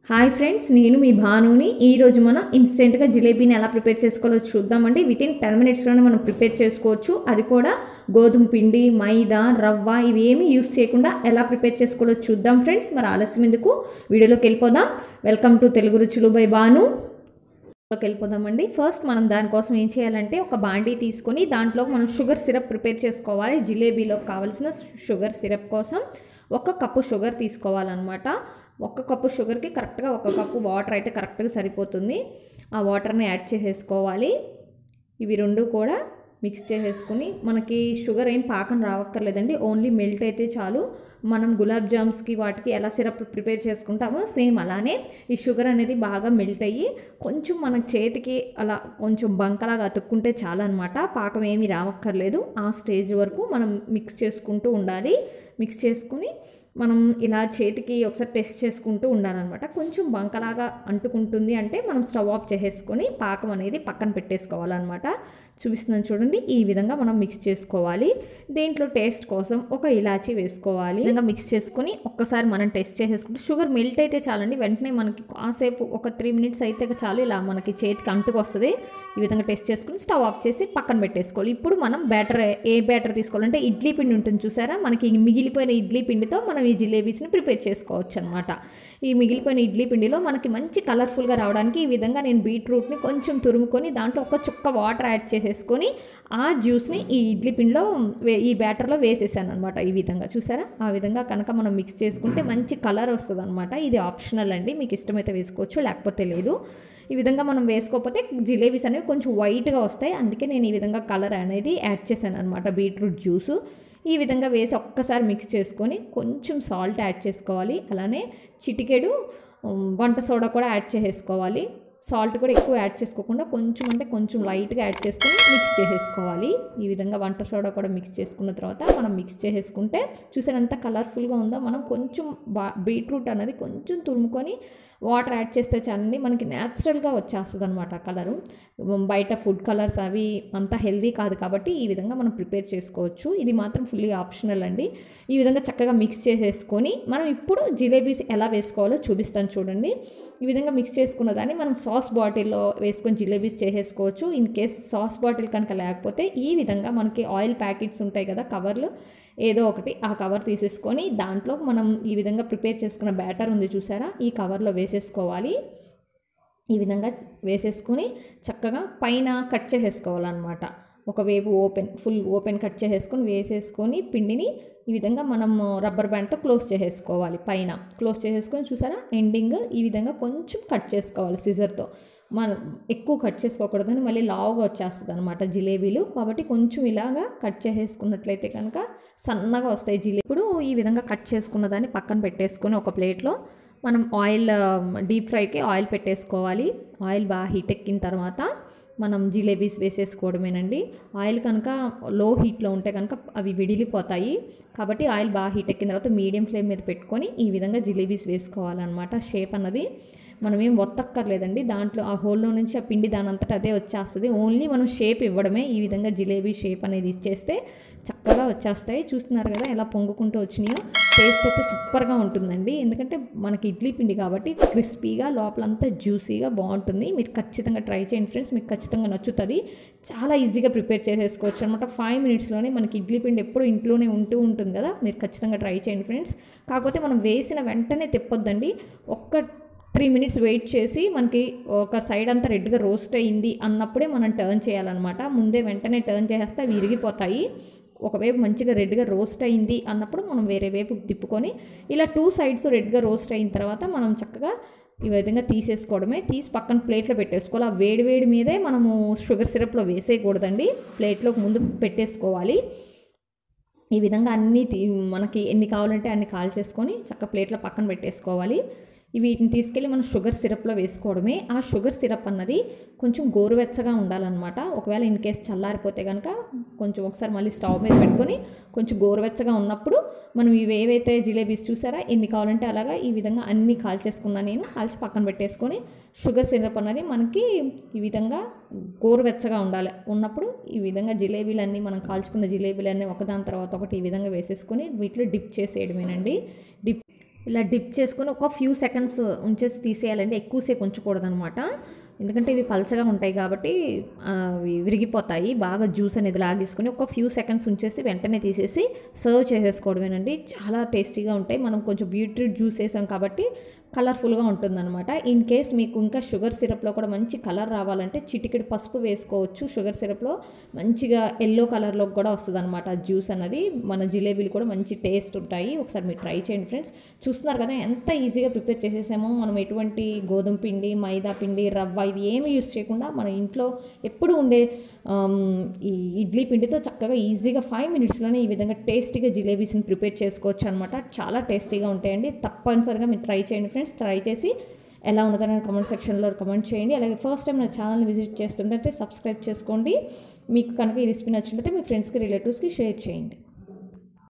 hi friends నేను మీ భానుని ఈరోజు మనం ఇన్స్టెంట్గా జిలేబీని ఎలా ప్రిపేర్ చేసుకోవాలో చూద్దామండి విత్ ఇన్ టెన్ మినిట్స్లోనే మనం ప్రిపేర్ చేసుకోవచ్చు అది కూడా గోధుమ పిండి మైదా రవ్వ ఇవి ఏమీ యూస్ చేయకుండా ఎలా ప్రిపేర్ చేసుకోవాలో చూద్దాం ఫ్రెండ్స్ మరి ఆలస్యం ఎందుకు వీడియోలోకి వెళ్ళిపోదాం వెల్కమ్ టు తెలుగు రుచులు బై భాను లోకి వెళ్ళిపోదామండి ఫస్ట్ మనం దానికోసం ఏం చేయాలంటే ఒక బాండీ తీసుకొని దాంట్లో మనం షుగర్ సిరప్ ప్రిపేర్ చేసుకోవాలి జిలేబీలోకి కావాల్సిన షుగర్ సిరప్ కోసం ఒక కప్పు షుగర్ తీసుకోవాలన్నమాట ఒక కప్పు షుగర్కి కరెక్ట్గా ఒక కప్పు వాటర్ అయితే కరెక్ట్గా సరిపోతుంది ఆ వాటర్ని యాడ్ చేసేసుకోవాలి ఇవి రెండు కూడా మిక్స్ చేసేసుకుని మనకి షుగర్ ఏం పాకం రావక్కర్లేదండి ఓన్లీ మెల్ట్ అయితే చాలు మనం గులాబ్ జామ్స్కి వాటికి ఎలా సిరప్ ప్రిపేర్ చేసుకుంటామో సేమ్ అలానే ఈ షుగర్ అనేది బాగా మెల్ట్ అయ్యి కొంచెం మన చేతికి అలా కొంచెం బంకలాగా అతుక్కుంటే చాలన్నమాట పాకం ఏమీ రావక్కర్లేదు ఆ స్టేజ్ వరకు మనం మిక్స్ చేసుకుంటూ ఉండాలి మిక్స్ చేసుకుని మనం ఇలా చేతికి ఒకసారి టెస్ట్ చేసుకుంటూ ఉండాలన్నమాట కొంచెం బంకలాగా అంటుకుంటుంది అంటే మనం స్టవ్ ఆఫ్ చేసేసుకొని పాకం అనేది పక్కన పెట్టేసుకోవాలన్నమాట చూపిస్తున్నాను చూడండి ఈ విధంగా మనం మిక్స్ చేసుకోవాలి దీంట్లో టేస్ట్ కోసం ఒక ఇలాచీ వేసుకోవాలి ఈ విధంగా మిక్స్ చేసుకొని ఒక్కసారి మనం టెస్ట్ చేసేసుకుంటే షుగర్ మెల్ట్ అయితే చాలండి వెంటనే మనకి కాసేపు ఒక త్రీ మినిట్స్ అయితే చాలు ఇలా మనకి చేతికి అంటుకు వస్తుంది ఈ విధంగా టెస్ట్ చేసుకుని స్టవ్ ఆఫ్ చేసి పక్కన పెట్టేసుకోవాలి ఇప్పుడు మనం బ్యాటర్ ఏ బ్యాటర్ తీసుకోవాలంటే ఇడ్లీ పిండి ఉంటుంది చూసారా మనకి మిగిలిపోయిన ఇడ్లీ పిండితో మనం ఈ జిలేబీస్ని ప్రిపేర్ చేసుకోవచ్చు అనమాట ఈ మిగిలిపోయిన ఇడ్లీ పిండిలో మనకి మంచి కలర్ఫుల్గా రావడానికి ఈ విధంగా నేను బీట్రూట్ని కొంచెం తురుముకొని దాంట్లో ఒక చుక్క వాటర్ యాడ్ చేసేసుకొని ఆ జ్యూస్ని ఈ ఇడ్లీ పిండిలో వే- ఈ బ్యాటర్లో వేసేసాను అనమాట ఈ విధంగా చూసారా ఆ విధంగా కనుక మనం మిక్స్ చేసుకుంటే మంచి కలర్ వస్తుంది అనమాట ఇది ఆప్షనల్ అండి మీకు ఇష్టమైతే వేసుకోవచ్చు లేకపోతే లేదు ఈ విధంగా మనం వేసుకోకపోతే జిలేబీస్ అనేవి కొంచెం వైట్గా వస్తాయి అందుకే నేను ఈ విధంగా కలర్ అనేది యాడ్ చేశాను అనమాట బీట్రూట్ జ్యూసు ఈ విధంగా వేసి ఒక్కసారి మిక్స్ చేసుకొని కొంచెం సాల్ట్ యాడ్ చేసుకోవాలి అలానే చిటికెడు ఉమ్, వంట సోడా కూడా యాడ్ చేసేసుకోవాలి సాల్ట్ కూడా ఎక్కువ యాడ్ చేసుకోకుండా కొంచెం అంటే కొంచెం లైట్గా యాడ్ చేసుకొని మిక్స్ చేసేసుకోవాలి ఈ విధంగా వంట సోడా కూడా మిక్స్ చేసుకున్న తర్వాత మనం మిక్స్ చేసేసుకుంటే చూసారు ఎంత కలర్ఫుల్గా ఉందో మనం కొంచెం బా బీట్రూట్ అనేది కొంచెం తురుముకొని వాటర్ యాడ్ చేస్తే చాలండి మనకి న్యాచురల్గా వచ్చేస్తుంది అనమాట కలరు బయట ఫుడ్ కలర్స్ అవి అంత హెల్దీ కాదు కాబట్టి ఈ విధంగా మనం ప్రిపేర్ చేసుకోవచ్చు ఇది మాత్రం ఫుల్లీ ఆప్షనల్ అండి ఈ విధంగా చక్కగా మిక్స్ చేసేసుకొని మనం ఇప్పుడు జిలేబీస్ ఎలా వేసుకోవాలో చూపిస్తాను చూడండి ఈ విధంగా మిక్స్ చేసుకున్న దాన్ని మనం సాస్ బాటిల్లో వేసుకొని జిలేబీస్ చేసేసుకోవచ్చు ఇన్ కేస్ సాస్ బాటిల్ కనుక లేకపోతే ఈ విధంగా మనకి ఆయిల్ ప్యాకెట్స్ ఉంటాయి కదా కవర్లు ఏదో ఒకటి ఆ కవర్ తీసేసుకొని దాంట్లో మనం ఈ విధంగా ప్రిపేర్ చేసుకున్న బ్యాటర్ ఉంది చూసారా ఈ కవర్లో వేసేసుకోవాలి ఈ విధంగా వేసేసుకొని చక్కగా పైన కట్ చేసేసుకోవాలన్నమాట ఒకవైపు ఓపెన్ ఫుల్ ఓపెన్ కట్ చేసేసుకొని వేసేసుకొని పిండిని ఈ విధంగా మనం రబ్బర్ బ్యాండ్తో క్లోజ్ చేసేసుకోవాలి పైన క్లోజ్ చేసేసుకొని చూసారా ఎండింగ్ ఈ విధంగా కొంచెం కట్ చేసుకోవాలి సిజర్తో మనం ఎక్కువ కట్ చేసుకోకూడదని మళ్ళీ లావుగా వచ్చేస్తుంది అనమాట జిలేబీలు కాబట్టి కొంచెం ఇలాగా కట్ చేసేసుకున్నట్లయితే కనుక సన్నగా వస్తాయి జిలేబీ ఇప్పుడు ఈ విధంగా కట్ చేసుకున్న దాన్ని పక్కన పెట్టేసుకొని ఒక ప్లేట్లో మనం ఆయిల్ డీప్ ఫ్రైకి ఆయిల్ పెట్టేసుకోవాలి ఆయిల్ బాగా హీట్ ఎక్కిన తర్వాత మనం జిలేబీస్ వేసేసుకోవడమేనండి ఆయిల్ కనుక లో హీట్లో ఉంటే కనుక అవి విడిలిపోతాయి కాబట్టి ఆయిల్ బాగా హీట్ ఎక్కిన తర్వాత మీడియం ఫ్లేమ్ మీద పెట్టుకొని ఈ విధంగా జిలేబీస్ వేసుకోవాలన్నమాట షేప్ అన్నది మనం ఏం ఒత్తక్కర్లేదండి దాంట్లో ఆ హోల్లో నుంచి ఆ పిండి దాని అంతటా అదే వచ్చేస్తుంది ఓన్లీ మనం షేప్ ఇవ్వడమే ఈ విధంగా జిలేబీ షేప్ అనేది ఇచ్చేస్తే చక్కగా వచ్చేస్తాయి చూస్తున్నారు కదా ఎలా పొంగుకుంటూ వచ్చినాయో టేస్ట్ అయితే సూపర్గా ఉంటుందండి ఎందుకంటే మనకి ఇడ్లీ పిండి కాబట్టి క్రిస్పీగా లోపలంతా జ్యూసీగా బాగుంటుంది మీరు ఖచ్చితంగా ట్రై చేయండి ఫ్రెండ్స్ మీకు ఖచ్చితంగా నచ్చుతుంది చాలా ఈజీగా ప్రిపేర్ చేసేసుకోవచ్చు అనమాట ఫైవ్ మినిట్స్లోనే మనకి ఇడ్లీ పిండి ఎప్పుడు ఇంట్లోనే ఉంటూ ఉంటుంది కదా మీరు ఖచ్చితంగా ట్రై చేయండి ఫ్రెండ్స్ కాకపోతే మనం వేసిన వెంటనే తిప్పొద్దండి ఒక్క త్రీ మినిట్స్ వెయిట్ చేసి మనకి ఒక సైడ్ అంతా రెడ్గా రోస్ట్ అయ్యింది అన్నప్పుడే మనం టర్న్ చేయాలన్నమాట ముందే వెంటనే టర్న్ చేసేస్తే అవి విరిగిపోతాయి ఒకవైపు మంచిగా రెడ్గా రోస్ట్ అయింది అన్నప్పుడు మనం వేరే వైపు తిప్పుకొని ఇలా టూ సైడ్స్ రెడ్గా రోస్ట్ అయిన తర్వాత మనం చక్కగా ఈ విధంగా తీసేసుకోవడమే తీసి పక్కన ప్లేట్లో పెట్టేసుకోవాలి ఆ వేడి వేడి మీదే మనము షుగర్ సిరప్లో వేసేయకూడదండి ప్లేట్లోకి ముందు పెట్టేసుకోవాలి ఈ విధంగా అన్నీ తీ- మనకి ఎన్ని కావాలంటే అన్ని కాల్ చేసుకొని చక్క ప్లేట్లో పక్కన పెట్టేసుకోవాలి వీటిని తీసుకెళ్ళి మనం షుగర్ సిరప్లో వేసుకోవడమే ఆ షుగర్ సిరప్ అన్నది కొంచెం గోరువెచ్చగా ఉండాలన్నమాట ఒకవేళ ఇన్ కేస్ చల్లారిపోతే కనుక కొంచెం ఒకసారి మళ్ళీ స్టవ్ మీద పెట్టుకొని కొంచెం గోరువెచ్చగా ఉన్నప్పుడు మనం ఇవి ఏవైతే జిలేబీస్ చూసారా ఎన్ని కావాలంటే అలాగా ఈ విధంగా అన్ని కాల్చేసుకున్నా నేను కాల్చి పక్కన పెట్టేసుకొని షుగర్ సిరప్ అన్నది మనకి ఈ విధంగా గోరువెచ్చగా ఉండాలి ఉన్నప్పుడు ఈ విధంగా జిలేబీలన్నీ మనం కాల్చుకున్న జిలేబీలన్నీ ఒకదాని తర్వాత ఒకటి ఈ విధంగా వేసేసుకొని వీటిలో డిప్ చేసేయడమేనండి డిప్ ఇలా డిప్ చేసుకొని ఒక ఫ్యూ సెకండ్స్ ఉంచేసి తీసేయాలండి ఎక్కువసేపు ఉంచకూడదు అనమాట ఎందుకంటే ఇవి పలచగా ఉంటాయి కాబట్టి ఆ, అవి విరిగిపోతాయి బాగా జ్యూస్ అనేది లాగేసుకొని ఒక ఫ్యూ సెకండ్స్ ఉంచేసి వెంటనే తీసేసి సర్వ్ చేసేసుకోవడమేనండి చాలా టేస్టీగా ఉంటాయి మనం కొంచెం బీట్రూట్ జ్యూస్ వేసాం కాబట్టి కలర్ఫుల్గా ఉంటుందన్నమాట ఇన్ కేస్ మీకు ఇంకా షుగర్ సిరప్లో కూడా మంచి కలర్ రావాలంటే చిటికెడు పసుపు వేసుకోవచ్చు షుగర్ సిరప్లో మంచిగా ఎల్లో కలర్లో కూడా వస్తుంది అనమాట జ్యూస్ అన్నది మన జిలేబీలు కూడా మంచి టేస్ట్ ఉంటాయి ఒకసారి మీరు ట్రై చేయండి ఫ్రెండ్స్ చూస్తున్నారు కదా ఎంత ఈజీగా ప్రిపేర్ చేసేసామో మనం ఎటువంటి గోధుమ పిండి మైదా పిండి రవ్వ ఇవి ఏమి యూస్ చేయకుండా మన ఇంట్లో ఎప్పుడు ఉండే ఆమ్, ఈ ఇడ్లీ పిండితో చక్కగా ఈజీగా ఫైవ్ మినిట్స్లోనే ఈ విధంగా టేస్టీగా జిలేబీస్ని ప్రిపేర్ చేసుకోవచ్చు అనమాట చాలా టేస్టీగా ఉంటాయండి తప్పనిసరిగా మీరు ట్రై చేయండి ఫ్రెండ్స్ ట్రై చేసి ఎలా ఉన్నదని కమెంట్ సెక్షన్లో కమెంట్ చేయండి అలాగే ఫస్ట్ టైం నా ఛానల్ని విజిట్ చేస్తుంటే సబ్స్క్రైబ్ చేసుకోండి మీకు కనుక ఈ రెసిపీ నచ్చినట్లయితే మీ ఫ్రెండ్స్కి రిలేటివ్స్కి షేర్ చేయండి